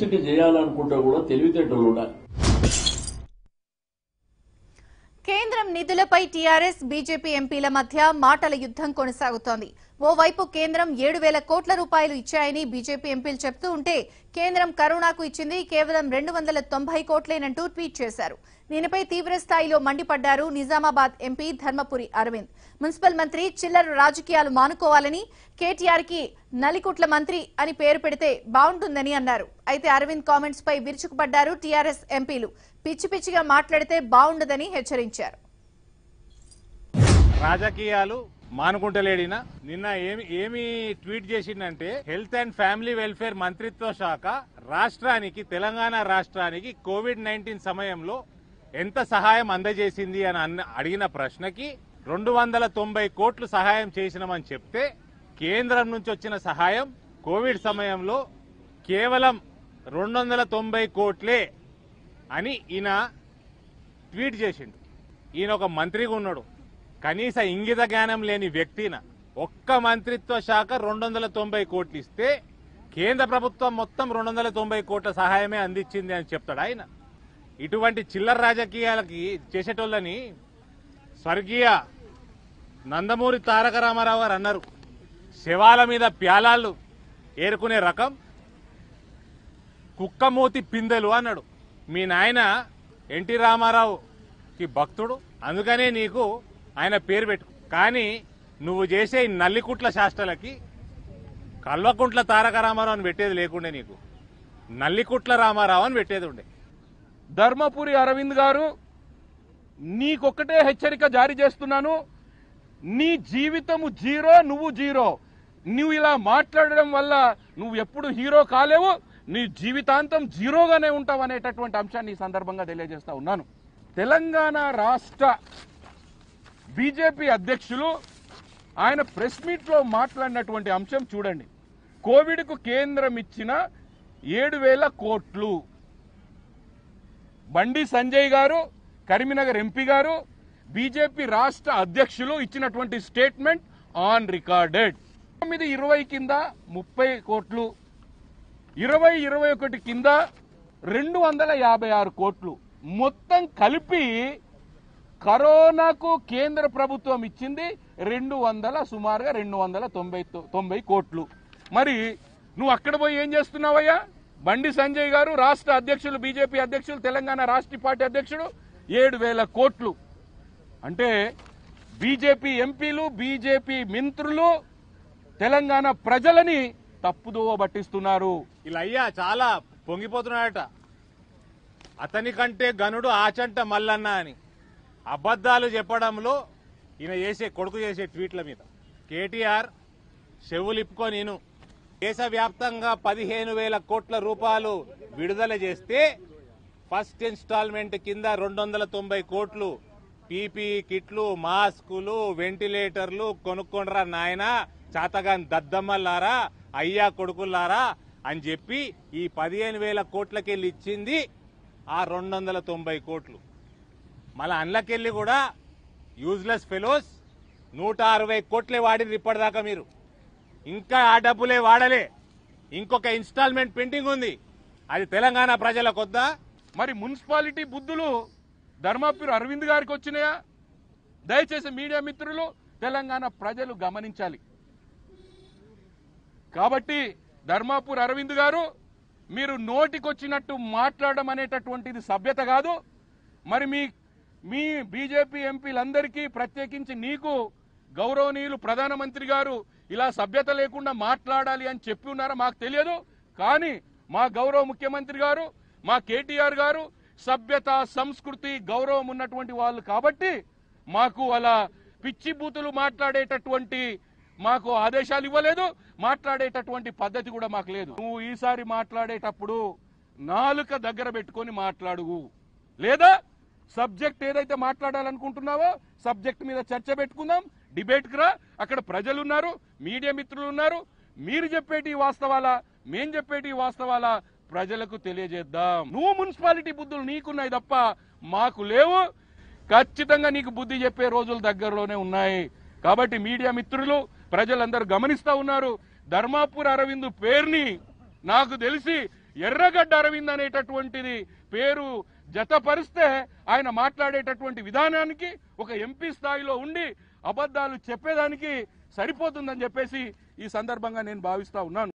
ముచ్చట చేయాలనుకుంటే కూడా తెలివితేటలు ఉండాలి కేంద్రం నిధులపై టీఆర్ఎస్ బీజేపీ ఎంపీల మధ్య మాటల యుద్ధం కొనసాగుతోంది ఓవైపు కేంద్రం ఏడు వేల కోట్ల రూపాయలు ఇచ్చాయని బీజేపీ ఎంపీలు చెప్తూ ఉంటే కేంద్రం కరోనాకు ఇచ్చింది కేవలం రెండు వందల తొంభై కోట్లేనంటూ ట్వీట్ చేశారు దీనిపై తీవ్ర స్థాయిలో మండిపడ్డారు నిజామాబాద్ ఎంపీ ధర్మపురి అరవింద్ మున్సిపల్ మంత్రి చిల్లర రాజకీయాలు మానుకోవాలని కేటీఆర్ కి నలికుట్ల మంత్రి అని పేరు పెడితే బాగుంటుందని అన్నారు అయితే అరవింద్ కామెంట్స్ పై విరుచుకుపడ్డారు టీఆర్ఎస్ ఎంపీలు పిచ్చి పిచ్చిగా మాట్లాడితే బాగుండదని హెచ్చరించారు రాజకీయాలు మానుకుంటలేడినా నిన్న ఏమి ఏమి ట్వీట్ చేసిందంటే హెల్త్ అండ్ ఫ్యామిలీ వెల్ఫేర్ మంత్రిత్వ శాఖ రాష్ట్రానికి తెలంగాణ రాష్ట్రానికి కోవిడ్ నైన్టీన్ సమయంలో ఎంత సహాయం అందజేసింది అని అన్న అడిగిన ప్రశ్నకి రెండు వందల తొంభై కోట్లు సహాయం చేసినామని చెప్తే కేంద్రం నుంచి వచ్చిన సహాయం కోవిడ్ సమయంలో కేవలం రెండు వందల తొంభై కోట్లే అని ఈయన ట్వీట్ చేసిండు ఈయన ఒక మంత్రిగా ఉన్నాడు కనీస ఇంగిత జ్ఞానం లేని వ్యక్తిన ఒక్క మంత్రిత్వ శాఖ రెండు వందల తొంభై కోట్లు ఇస్తే కేంద్ర ప్రభుత్వం మొత్తం రెండు వందల తొంభై కోట్ల సహాయమే అందించింది అని చెప్తాడు ఆయన ఇటువంటి చిల్లర రాజకీయాలకి చేసేటోళ్ళని స్వర్గీయ నందమూరి తారక రామారావు గారు అన్నారు శవాల మీద ప్యాలాళ్ళు ఏరుకునే రకం కుక్కమూతి పిందెలు అన్నాడు మీ నాయన ఎన్టీ రామారావుకి భక్తుడు అందుకనే నీకు ఆయన పేరు పెట్టు కానీ నువ్వు చేసే ఈ నల్లికుట్ల శాస్త్రాలకి కల్వకుంట్ల తారక రామారావు అని పెట్టేది లేకుండే నీకు నల్లికుట్ల రామారావు అని పెట్టేది ఉండే ధర్మపురి అరవింద్ గారు నీకొక్కటే హెచ్చరిక జారీ చేస్తున్నాను నీ జీవితము జీరో నువ్వు జీరో నువ్వు ఇలా మాట్లాడడం వల్ల నువ్వు ఎప్పుడు హీరో కాలేవు నీ జీవితాంతం జీరోగానే ఉంటావు అనేటటువంటి అంశాన్ని ఈ సందర్భంగా తెలియజేస్తా ఉన్నాను తెలంగాణ రాష్ట్ర బీజేపీ అధ్యక్షులు ఆయన ప్రెస్ మీట్లో మాట్లాడినటువంటి అంశం చూడండి కోవిడ్కు కేంద్రం ఇచ్చిన ఏడు వేల కోట్లు బండి సంజయ్ గారు కరీంనగర్ ఎంపీ గారు బీజేపీ రాష్ట్ర అధ్యక్షులు ఇచ్చినటువంటి స్టేట్మెంట్ ఆన్ రికార్డెడ్ తొమ్మిది ఇరవై కింద ముప్పై కోట్లు ఇరవై ఇరవై ఒకటి కింద రెండు వందల యాభై ఆరు కోట్లు మొత్తం కలిపి కరోనాకు కేంద్ర ప్రభుత్వం ఇచ్చింది రెండు వందల సుమారుగా రెండు వందల తొంభై తొ- తొంభై కోట్లు మరి నువ్వు అక్కడ పోయి ఏం చేస్తున్నావయ్యా బండి సంజయ్ గారు రాష్ట్ర అధ్యక్షులు బీజేపీ అధ్యక్షులు తెలంగాణ రాష్ట్ర పార్టీ అధ్యక్షుడు ఏడు వేల కోట్లు అంటే బీజేపీ ఎంపీలు బీజేపీ మంత్రులు తెలంగాణ ప్రజలని తప్పుదోవ పట్టిస్తున్నారు ఇలా అయ్యా చాలా పొంగిపోతున్నాడట అతని కంటే గనుడు ఆచంట మల్లన్న అని అబద్ధాలు చెప్పడంలో ఈయన చేసే కొడుకు చేసే ట్వీట్ల మీద కేటీఆర్ చెవులిప్పుకో నేను దేశవ్యాప్తంగా పదిహేను వేల కోట్ల రూపాయలు విడుదల చేస్తే ఫస్ట్ ఇన్స్టాల్మెంట్ కింద రెండు వందల తొంభై కోట్లు పీపీ కిట్లు మాస్కులు వెంటిలేటర్లు కొనుక్కొనరా నాయనా చాతగాని దద్దమ్మలారా అయ్యా కొడుకులారా అని చెప్పి ఈ పదిహేను వేల కోట్లకెళ్ళి ఇచ్చింది ఆ రెండు వందల తొంభై కోట్లు మళ్ళీ అండ్లకెళ్ళి కూడా యూజ్లెస్ ఫెలోస్ నూట అరవై కోట్లే వాడింది ఇప్పటిదాకా మీరు ఇంకా ఆ డబ్బులే వాడలే ఇంకొక ఇన్స్టాల్మెంట్ పెండింగ్ ఉంది అది తెలంగాణ ప్రజల కొద్దా మరి మున్సిపాలిటీ బుద్ధులు ధర్మాపురి అరవింద్ గారికి వచ్చినాయా దయచేసి మీడియా మిత్రులు తెలంగాణ ప్రజలు గమనించాలి కాబట్టి ధర్మాపూర్ అరవింద్ గారు మీరు నోటికొచ్చినట్టు మాట్లాడడం అనేటటువంటిది సభ్యత కాదు మరి మీ మీ బీజేపీ ఎంపీలందరికీ ప్రత్యేకించి నీకు గౌరవనీయులు ప్రధానమంత్రి గారు ఇలా సభ్యత లేకుండా మాట్లాడాలి అని చెప్పి ఉన్నారా మాకు తెలియదు కానీ మా గౌరవ ముఖ్యమంత్రి గారు మా కేటీఆర్ గారు సభ్యత సంస్కృతి గౌరవం ఉన్నటువంటి వాళ్ళు కాబట్టి మాకు అలా పిచ్చి బూతులు మాట్లాడేటటువంటి మాకు ఆదేశాలు ఇవ్వలేదు మాట్లాడేటటువంటి పద్ధతి కూడా మాకు లేదు నువ్వు ఈసారి మాట్లాడేటప్పుడు నాలుక దగ్గర పెట్టుకొని మాట్లాడువు లేదా సబ్జెక్ట్ ఏదైతే మాట్లాడాలనుకుంటున్నావో సబ్జెక్ట్ మీద చర్చ పెట్టుకుందాం డిబేట్కి రా అక్కడ ప్రజలు ఉన్నారు మీడియా మిత్రులు ఉన్నారు మీరు చెప్పేటి వాస్తవాలా మేం చెప్పేటి వాస్తవాలా ప్రజలకు తెలియజేద్దాం నువ్వు మున్సిపాలిటీ బుద్ధులు నీకున్నాయి తప్ప మాకు లేవు ఖచ్చితంగా నీకు బుద్ధి చెప్పే రోజులు దగ్గరలోనే ఉన్నాయి కాబట్టి మీడియా మిత్రులు ప్రజలందరూ గమనిస్తా ఉన్నారు ధర్మాపూర్ అరవింద్ పేరుని నాకు తెలిసి ఎర్రగడ్డ అరవింద్ అనేటటువంటిది పేరు జతపరిస్తే ఆయన మాట్లాడేటటువంటి విధానానికి ఒక ఎంపీ స్థాయిలో ఉండి అబద్ధాలు చెప్పేదానికి సరిపోతుందని చెప్పేసి ఈ సందర్భంగా నేను భావిస్తా ఉన్నాను